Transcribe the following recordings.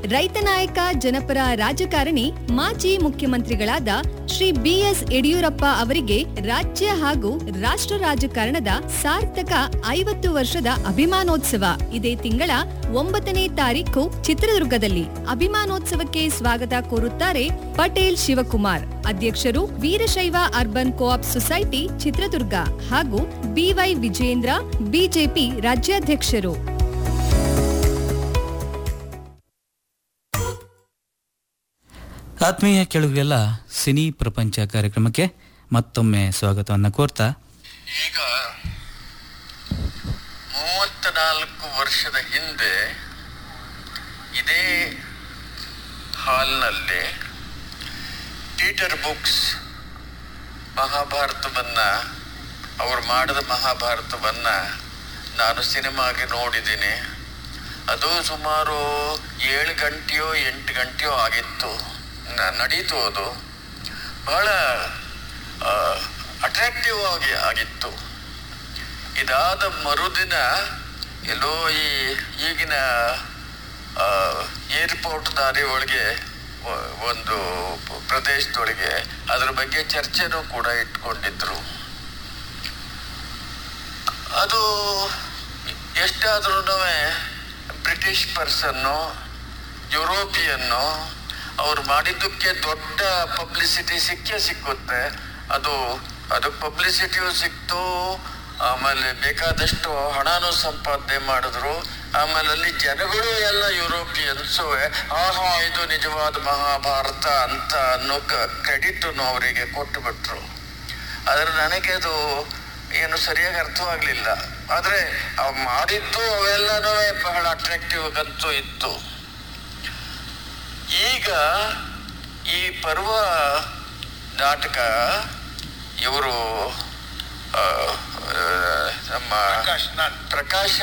ರೈತ ನಾಯಕ ಜನಪರ ರಾಜಕಾರಣಿ ಮಾಜಿ ಮುಖ್ಯಮಂತ್ರಿಗಳಾದ ಶ್ರೀ ಬಿಎಸ್ ಯಡಿಯೂರಪ್ಪ ಅವರಿಗೆ ರಾಜ್ಯ ಹಾಗೂ ರಾಷ್ಟ್ರ ರಾಜಕಾರಣದ ಸಾರ್ಥಕ ಐವತ್ತು ವರ್ಷದ ಅಭಿಮಾನೋತ್ಸವ ಇದೇ ತಿಂಗಳ ಒಂಬತ್ತನೇ ತಾರೀಖು ಚಿತ್ರದುರ್ಗದಲ್ಲಿ ಅಭಿಮಾನೋತ್ಸವಕ್ಕೆ ಸ್ವಾಗತ ಕೋರುತ್ತಾರೆ ಪಟೇಲ್ ಶಿವಕುಮಾರ್ ಅಧ್ಯಕ್ಷರು Veerashaiva urban co-op society Chitradurga ಹಾಗೂ ಬಿವೈ ವಿಜೇಂದ್ರ ಬಿಜೆಪಿ ರಾಜ್ಯಾಧ್ಯಕ್ಷರು ಆತ್ಮೀಯ ಕೆಳಗೆಲ್ಲ ಸಿನಿ ಪ್ರಪಂಚ ಕಾರ್ಯಕ್ರಮಕ್ಕೆ ಮತ್ತೊಮ್ಮೆ ಸ್ವಾಗತವನ್ನು ಕೋರ್ತಾ ಈಗ ಮೂವತ್ತ್ನಾಲ್ಕು ವರ್ಷದ ಹಿಂದೆ ಇದೇ ಹಾಲ್ನಲ್ಲಿ ಪೀಟರ್ ಬುಕ್ಸ್ ಮಹಾಭಾರತವನ್ನ ಅವರು ಮಾಡಿದ ಮಹಾಭಾರತವನ್ನ ನಾನು ಸಿನಿಮಾಗೆ ನೋಡಿದ್ದೀನಿ ಅದು ಸುಮಾರು ಏಳು ಗಂಟೆಯೋ ಎಂಟು ಗಂಟೆಯೋ ಆಗಿತ್ತು ನ- ನಡೀತು ಅದು ಬಹಳ ಅಟ್ರಾಕ್ಟಿವ್ ಆಗಿ ಆಗಿತ್ತು ಇದಾದ ಮರುದಿನ ಎಲ್ಲೋ ಈ ಈಗಿನ ಏರ್ಪೋರ್ಟ್ ದಾರಿ ಒಳಗೆ ಒ- ಒಂದು ಪ- ಪ್ರದೇಶದೊಳಗೆ ಅದ್ರ ಬಗ್ಗೆ ಚರ್ಚೆನೂ ಕೂಡ ಇಟ್ಕೊಂಡಿದ್ರು ಅದು ಎಷ್ಟಾದ್ರೂ ಬ್ರಿಟಿಷ್ ಪರ್ಸನ್ನು ಯುರೋಪಿಯನ್ನು ಅವ್ರು ಮಾಡಿದ್ದಕ್ಕೆ ದೊಡ್ಡ ಪಬ್ಲಿಸಿಟಿ ಸಿಕ್ಕೇ ಸಿಕ್ಕುತ್ತೆ ಅದು ಅದು ಪಬ್ಲಿಸಿಟಿಯೂ ಸಿಕ್ತು ಆಮೇಲೆ ಬೇಕಾದಷ್ಟು ಹಣನೂ ಸಂಪಾದನೆ ಮಾಡಿದ್ರು ಆಮೇಲೆ ಅಲ್ಲಿ ಜನಗಳು ಎಲ್ಲ ಯುರೋಪಿಯನ್ಸು ಆಹಾ ಇದು ನಿಜವಾದ ಮಹಾಭಾರತ ಅಂತ ಅನ್ನೋ ಕ್ರೆಡಿಟನ್ನು ಅವರಿಗೆ ಕೊಟ್ಟು ಬಿಟ್ರು ಆದ್ರೆ ನನಗೆ ಅದು ಏನು ಸರಿಯಾಗಿ ಅರ್ಥವಾಗ್ಲಿಲ್ಲ ಆದ್ರೆ ಅವ್ ಮಾಡಿದ್ದು ಅವೆಲ್ಲನೂ ಬಹಳ ಅಟ್ರಾಕ್ಟಿವ್ ಅಂತೂ ಇತ್ತು ಈಗ ಈ ಪರ್ವ ನಾಟಕ ಇವರು ನಮ್ಮ ಪ್ರಕಾಶ್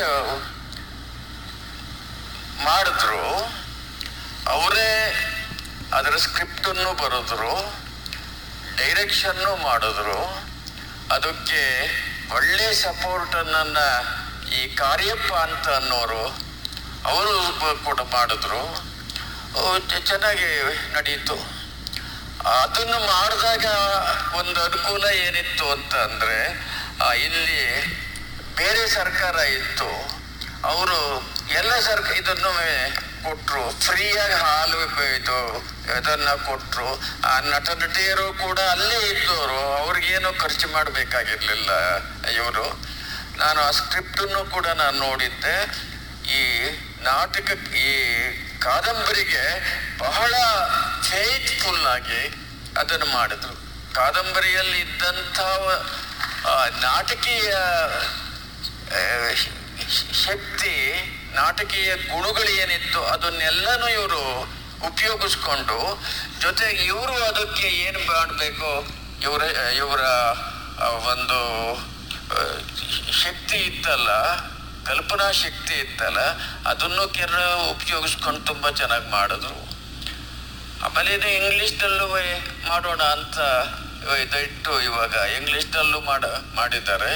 ಮಾಡಿದ್ರು ಅವರೇ ಅದರ ಸ್ಕ್ರಿಪ್ಟನ್ನು ಬರೆದ್ರು ಡೈರೆಕ್ಷನ್ನು ಮಾಡಿದ್ರು ಅದಕ್ಕೆ ಒಳ್ಳೆ ಸಪೋರ್ಟನ್ನ ಈ ಕಾರ್ಯಪ್ಪ ಅಂತ ಅನ್ನೋರು ಅವರು ಕೂಡ ಮಾಡಿದ್ರು ಓ, ಚ- ಚೆನ್ನಾಗಿ ನಡೀತು ಅದನ್ನು ಮಾಡಿದಾಗ ಒಂದು ಅನುಕೂಲ ಏನಿತ್ತು ಅಂತ ಅಂದ್ರೆ ಆ, ಇಲ್ಲಿ ಬೇರೆ ಸರ್ಕಾರ ಇತ್ತು ಅವರು ಎಲ್ಲ ಸರ್ಕ ಇದನ್ನು ಕೊಟ್ರು ಫ್ರೀಯಾಗಿ ಹಾಲು ಇದು ಇದನ್ನ ಕೊಟ್ರು ಆ ನಟ ನಟಿಯರು ಕೂಡ ಅಲ್ಲೇ ಇದ್ದವರು ಅವ್ರಿಗೇನು ಖರ್ಚು ಮಾಡಬೇಕಾಗಿರ್ಲಿಲ್ಲ ಇವರು ನಾನು ಆ ಸ್ಕ್ರಿಪ್ಟನ್ನು ಕೂಡ ನಾನು ನೋಡಿದ್ದೆ ಈ ನಾಟಕ ಈ ಕಾದಂಬರಿಗೆ ಬಹಳ ಫೇತ್ಫುಲ್ ಆಗಿ ಅದನ್ನು ಮಾಡಿದ್ರು ಕಾದಂಬರಿಯಲ್ಲಿ ಇದ್ದಂಥ ಆ, ನಾಟಕೀಯ ಆ, ಶ- ಶ- ಶಕ್ತಿ ನಾಟಕೀಯ ಗುಣಗಳು ಏನಿತ್ತು ಅದನ್ನೆಲ್ಲನೂ ಇವರು ಉಪಯೋಗಿಸ್ಕೊಂಡು ಜೊತೆಗೆ ಇವರು ಅದಕ್ಕೆ ಏನು ಮಾಡಬೇಕು ಇವರ ಇವರ ಆ, ಒಂದು ಆ, ಶಕ್ತಿ ಇತ್ತಲ್ಲ ಕಲ್ಪನಾ ಶಕ್ತಿ ಇತ್ತಲ್ಲ ಅದನ್ನು ಕೆಲ ಉಪಯೋಗಿಸ್ಕೊಂಡು ತುಂಬಾ ಚೆನ್ನಾಗಿ ಮಾಡಿದ್ರು ಆಮೇಲೆ ಇದು ಇಂಗ್ಲಿಷ್ನಲ್ಲೂ ಮಾಡೋಣ ಅಂತ ಇದಿಟ್ಟು ಇವಾಗ ಇಂಗ್ಲಿಷ್ನಲ್ಲೂ ಮಾಡ ಮಾಡಿದ್ದಾರೆ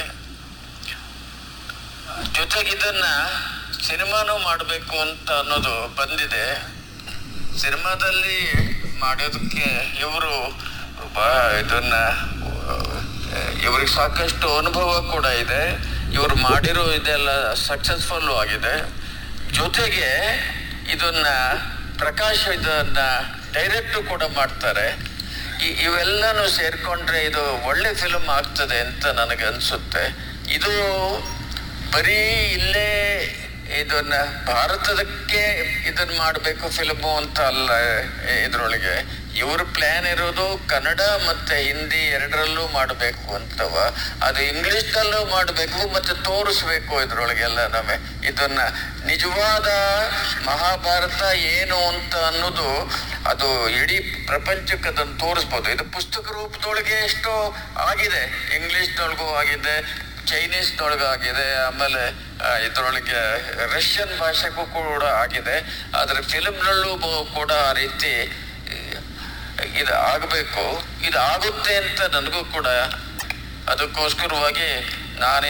ಜೊತೆಗೆ ಇದನ್ನ ಸಿನಿಮಾನು ಮಾಡಬೇಕು ಅಂತ ಅನ್ನೋದು ಬಂದಿದೆ ಸಿನಿಮಾದಲ್ಲಿ ಮಾಡೋದಕ್ಕೆ ಇವರು ಇದನ್ನ ಇವ್ರಿಗೆ ಸಾಕಷ್ಟು ಅನುಭವ ಕೂಡ ಇದೆ ಇವರು ಮಾಡಿರೋ ಇದೆಲ್ಲ ಸಕ್ಸಸ್ಫುಲ್ ಆಗಿದೆ ಜೊತೆಗೆ ಇದನ್ನ ಪ್ರಕಾಶ್ ಇದನ್ನ ಡೈರೆಕ್ಟ್ ಕೂಡ ಮಾಡ್ತಾರೆ ಈ- ಇವೆಲ್ಲನೂ ಸೇರ್ಕೊಂಡ್ರೆ ಇದು ಒಳ್ಳೆ ಫಿಲ್ಮ್ ಆಗ್ತದೆ ಅಂತ ನನಗೆ ಅನ್ಸುತ್ತೆ ಇದು ಬರೀ ಇಲ್ಲೇ ಇದನ್ನ ಭಾರತದಕ್ಕೆ ಇದನ್ನ ಮಾಡಬೇಕು ಫಿಲ್ಮು ಅಂತ ಅಲ್ಲ ಇದ್ರೊಳಗೆ ಇವ್ರ ಪ್ಲಾನ್ ಇರೋದು ಕನ್ನಡ ಮತ್ತೆ ಹಿಂದಿ ಎರಡರಲ್ಲೂ ಮಾಡಬೇಕು ಅಂತವ ಅದು ಇಂಗ್ಲಿಷ್ನಲ್ಲೂ ಮಾಡಬೇಕು ಮತ್ತೆ ತೋರಿಸ್ಬೇಕು ಇದ್ರೊಳಗೆಲ್ಲ ನಮಗೆ ಇದನ್ನ ನಿಜವಾದ ಮಹಾಭಾರತ ಏನು ಅಂತ ಅನ್ನೋದು ಅದು ಇಡೀ ಪ್ರಪಂಚಕ್ಕೆ ಅದನ್ನು ತೋರಿಸ್ಬೋದು ಇದು ಪುಸ್ತಕ ರೂಪದೊಳಗೆ ಎಷ್ಟೋ ಆಗಿದೆ ಇಂಗ್ಲಿಷ್ನೊಳಗೂ ಆಗಿದೆ ಚೈನೀಸ್ನೊಳಗಾಗಿದೆ ಆಮೇಲೆ ಆ, ಇದ್ರೊಳಗೆ ರಷ್ಯನ್ ಭಾಷೆಗೂ ಕೂಡ ಆಗಿದೆ ಆದರೆ ಫಿಲ್ಮ್ನಲ್ಲೂ ಕೂಡ ಆ ರೀತಿ ಇದು ಆಗಬೇಕು ಇದು ಆಗುತ್ತೆ ಅಂತ ನನಗೂ ಕೂಡ ಅದಕ್ಕೋಸ್ಕರವಾಗಿ ನಾನು